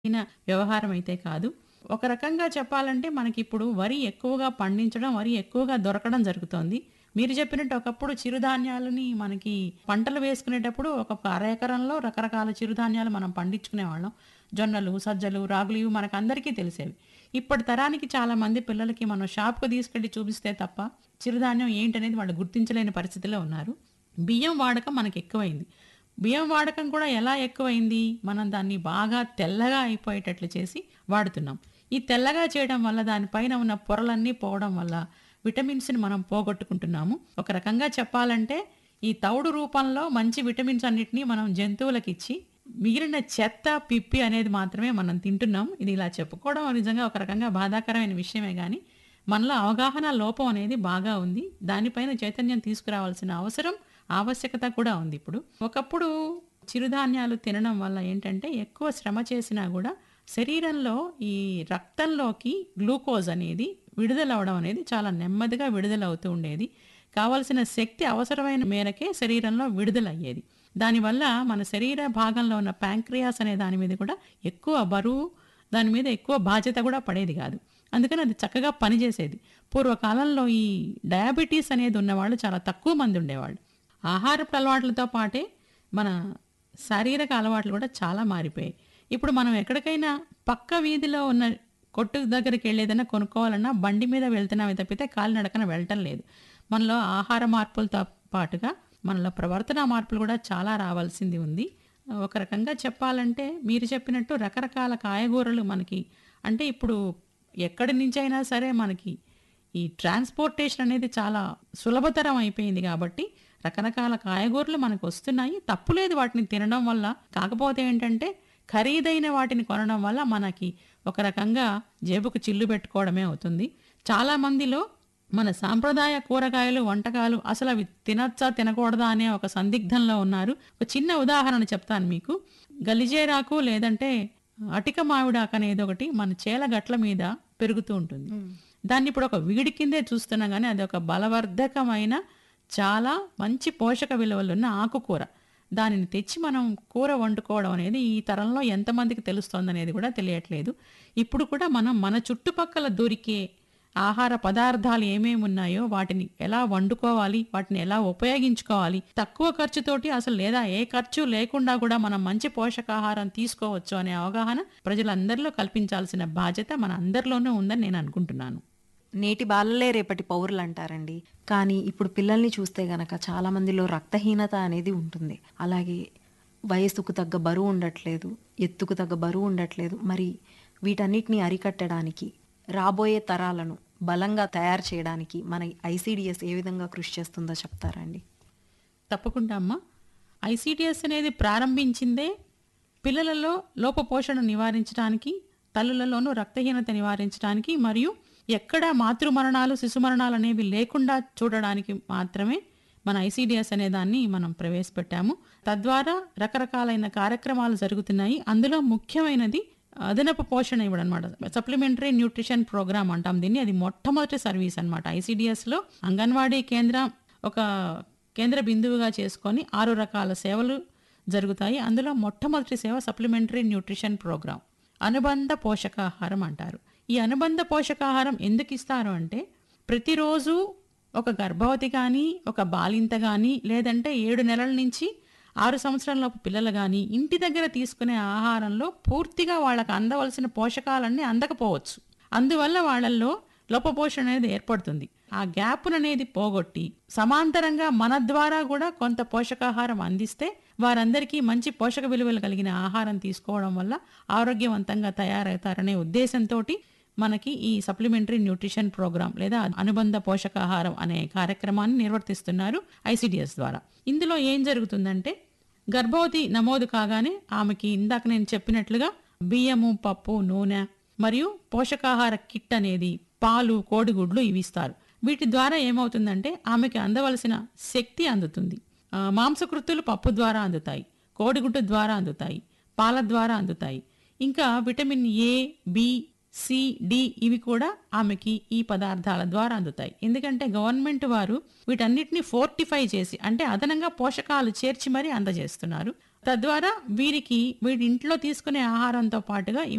అయిన వ్యవహారం అయితే కాదు. ఒక రకంగా చెప్పాలంటే మనకిప్పుడు వరి ఎక్కువగా పండించడం, వరి ఎక్కువగా దొరకడం జరుగుతోంది. మీరు చెప్పినట్టు ఒకప్పుడు చిరుధాన్యాలని మనకి పంటలు వేసుకునేటప్పుడు ఒక అర ఎకరంలో రకరకాల చిరుధాన్యాలు మనం పండించుకునేవాళ్ళం. జొన్నలు, సజ్జలు, రాగులు ఇవి మనకందరికీ తెలిసేవి. ఇప్పటి తరానికి చాలామంది పిల్లలకి మనం షాప్‌కి తీసుకెళ్ళి చూపిస్తే తప్ప చిరుధాన్యం ఏంటనేది వాళ్ళు గుర్తించలేని పరిస్థితిలో ఉన్నారు. బియ్యం వాడకం మనకెక్కువైంది. బియ్యం వాడకం కూడా ఎలా ఎక్కువైంది? మనం దాన్ని బాగా తెల్లగా అయిపోయేటట్లు చేసి వాడుతున్నాం. ఈ తెల్లగా చేయడం వల్ల దానిపైన ఉన్న పొరలన్నీ పోవడం వల్ల విటమిన్స్‌ని మనం పోగొట్టుకుంటున్నాము. ఒక రకంగా చెప్పాలంటే ఈ తౌడు రూపంలో మంచి విటమిన్స్ అన్నిటిని మనం జంతువులకిచ్చి మిగిలిన చెత్త, పిప్పి అనేది మాత్రమే మనం తింటున్నాం. ఇది ఇలా చెప్పుకోవడం నిజంగా ఒక రకంగా బాధాకరమైన విషయమే గానీ, మనలో అవగాహన లోపం అనేది బాగా ఉంది. దానిపైన చైతన్యం తీసుకురావాల్సిన అవసరం, ఆవశ్యకత కూడా ఉంది ఇప్పుడు. ఒకప్పుడు చిరుధాన్యాలు తినడం వల్ల ఏంటంటే ఎక్కువ శ్రమ చేసినా గూడా శరీరంలో ఈ రక్తంలోకి గ్లూకోజ్ అనేది విడుదలవ్వడం అనేది చాలా నెమ్మదిగా విడుదలవుతూ ఉండేది. కావాల్సిన శక్తి అవసరమైన మేరకే శరీరంలో విడుదలయ్యేది. దానివల్ల మన శరీర భాగంలో ఉన్న ప్యాంక్రియాస్ అనే దాని మీద కూడా ఎక్కువ బరువు, దాని మీద ఎక్కువ బాధ్యత కూడా పడేది గాదు. అందుకని అది చక్కగా పనిచేసేది. పూర్వకాలంలో ఈ డయాబెటీస్ అనేది ఉన్నవాళ్ళు చాలా తక్కువ మంది ఉండేవాళ్ళు. ఆహారపు అలవాట్లతో పాటే మన శారీరక అలవాట్లు కూడా చాలా మారిపోయాయి. ఇప్పుడు మనం ఎక్కడికైనా పక్క వీధిలో ఉన్న కొట్టు దగ్గరికెళ్ళి ఏదైనా కొనుక్కోవాలన్నా బండి మీద వెళ్తున్నామే తప్పితే కాలినడకన వెళ్ళటం లేదు. మనలో ఆహార మార్పులతో పాటుగా మనలో ప్రవర్తనా మార్పులు కూడా చాలా రావాల్సింది ఉంది. ఒక రకంగా చెప్పాలంటే మీరు చెప్పినట్టు రకరకాల కాయగూరలు మనకి అంటే ఇప్పుడు ఎక్కడి నుంచైనా సరే మనకి ఈ ట్రాన్స్‌పోర్టేషన్ అనేది చాలా సులభతరం అయిపోయింది గాబట్టి రకరకాల కాయగూరలు మనకొస్తున్నాయి. తప్పు లేదు వాటిని తినడం వల్ల. కాకపోతే ఏంటంటే ఖరీదైన వాటిని కొనడం వల్ల మనకి ఒక రకంగా జేబుకు చిల్లు పెట్టుకోవడమే అవుతుంది. చాలా మందిలో మన సాంప్రదాయ కూరగాయలు, వంటకాలు అసలవి తినొచ్చా? తినకూడదా? అనే ఒక సందిగ్ధంలో ఉన్నారు. ఒక చిన్న ఉదాహరణ చెప్తాను మీకు. గలిజేరాకు లేదంటే అటిక మామిడాకు అనేది ఒకటి మన చేల గట్ల మీద పెరుగుతూ ఉంటుంది. దాన్ని ఇప్పుడు ఒక వీడి కిందే చూస్తున్నాం గానీ అది ఒక బలవర్ధకమైన చాలా మంచి పోషక విలువలున్న ఆకుకూర. దానిని తెచ్చి మనం కూర వండుకోవడం అనేది ఈ తరంలో ఎంతమందికి తెలుస్తోందనేది కూడా తెలియట్లేదు. ఇప్పుడు కూడా మనం మన చుట్టుపక్కల దొరికే ఆహార పదార్థాలు ఏమేమున్నాయో వాటిని ఎలా వండుకోవాలి? వాటిని ఎలా ఉపయోగించుకోవాలి? తక్కువ ఖర్చుతోటి అసలు లేదా ఏ ఖర్చు లేకుండా కూడా మనం మంచి పోషకాహారం తీసుకోవచ్చు అనే అవగాహన ప్రజలందరిలో కల్పించాల్సిన బాధ్యత మన అందరిలోనూ ఉందని నేను అనుకుంటున్నాను. నేటి బాలలే రేపటి పౌరులంటారండి. కానీ ఇప్పుడు పిల్లల్ని చూస్తే గనక చాలా మందిలో రక్తహీనత అనేది ఉంటుంది. అలాగే వయస్సుకు తగ్గ బరువు ఉండట్లేదు. ఎత్తుకు తగ్గ బరువు ఉండట్లేదు. మరి వీటన్నిటిని అరికట్టడానికి రాబోయే తరాలను బలంగా తయారు చేయడానికి మన ఐసీడీఎస్ ఏ విధంగా కృషి చేస్తుందో చెప్తారా అండి? తప్పకుండా అమ్మా. ఐసీడీఎస్ అనేది ప్రారంభించిందే పిల్లలలో లోపపోషణ నివారించడానికి, తల్లులలోనూ రక్తహీనత నివారించడానికి మరియు ఎక్కడ మాతృ మరణాలు, శిశు మరణాలు అనేవి లేకుండా చూడడానికి మాత్రమే మన ఐసీడీఎస్ అనే దాన్ని మనం ప్రవేశపెట్టాము. తద్వారా రకరకాలైన కార్యక్రమాలు జరుగుతున్నాయి. అందులో ముఖ్యమైనది అదనపు పోషణ ఇవ్వడం అన్నమాట. సప్లిమెంటరీ న్యూట్రిషన్ ప్రోగ్రామ్ అంటాం దీన్ని. అది మొట్టమొదటి సర్వీస్ అన్నమాట. ఐసీడీఎస్‌లో అంగన్వాడీ కేంద్రం ఒక కేంద్ర బిందువుగా చేసుకొని 6 రకాల సేవలు జరుగుతాయి. అందులో మొట్టమొదటి సేవ సప్లిమెంటరీ న్యూట్రిషన్ ప్రోగ్రామ్. అనుబంధ పోషకాహారం అంటారు. ఈ అనుబంధ పోషకాహారం ఎందుకిస్తారు అంటే ప్రతిరోజు ఒక గర్భవతి గానీ, ఒక బాలింత గానీ లేదంటే 7 నెలల నుంచి 6 సంవత్సరాలలోపు పిల్లలు గానీ ఇంటి దగ్గర తీసుకునే ఆహారంలో పూర్తిగా వాళ్ళకి అందవలసిన పోషకాలన్నీ అందకపోవచ్చు. అందువల్ల వాళ్ళల్లో లోపపోషణ అనేది ఏర్పడుతుంది. ఆ గ్యాప్‌ననేది పోగొట్టి సమాంతరంగా మన ద్వారా కూడా కొంత పోషకాహారం అందిస్తే వారందరికీ మంచి పోషక విలువలు కలిగిన ఆహారం తీసుకోవడం వల్ల ఆరోగ్యవంతంగా తయారవుతారనే ఉద్దేశంతోటి మనకి ఈ సప్లిమెంటరీ న్యూట్రిషన్ ప్రోగ్రామ్ లేదా అనుబంధ పోషకాహారం అనే కార్యక్రమాన్ని నిర్వర్తిస్తున్నారు ఐసీడీఎస్ ద్వారా. ఇందులో ఏం జరుగుతుందంటే గర్భవతి నమోదు కాగానే ఆమెకి ఇందాక నేను చెప్పినట్లుగా బియ్యము, పప్పు, నూనె మరియు పోషకాహార కిట్ అనేది పాలు, కోడిగుడ్లు ఇవి ఇస్తారు. వీటి ద్వారా ఏమవుతుందంటే ఆమెకి అందవలసిన శక్తి అందుతుంది. ఆహ్, మాంసకృత్తులు పప్పు ద్వారా అందుతాయి. కోడిగుడ్డు ద్వారా అందుతాయి. పాల ద్వారా అందుతాయి. ఇంకా vitamin A, B, C, D ఇవి కూడా ఆమెకి ఈ పదార్థాల ద్వారా అందుతాయి. ఎందుకంటే గవర్నమెంట్ వారు వీటన్నిటిని ఫోర్టిఫై చేసి అంటే అదనంగా పోషకాలు చేర్చి మరీ అందజేస్తున్నారు. తద్వారా వీరికి వీరి ఇంట్లో తీసుకునే ఆహారంతో పాటుగా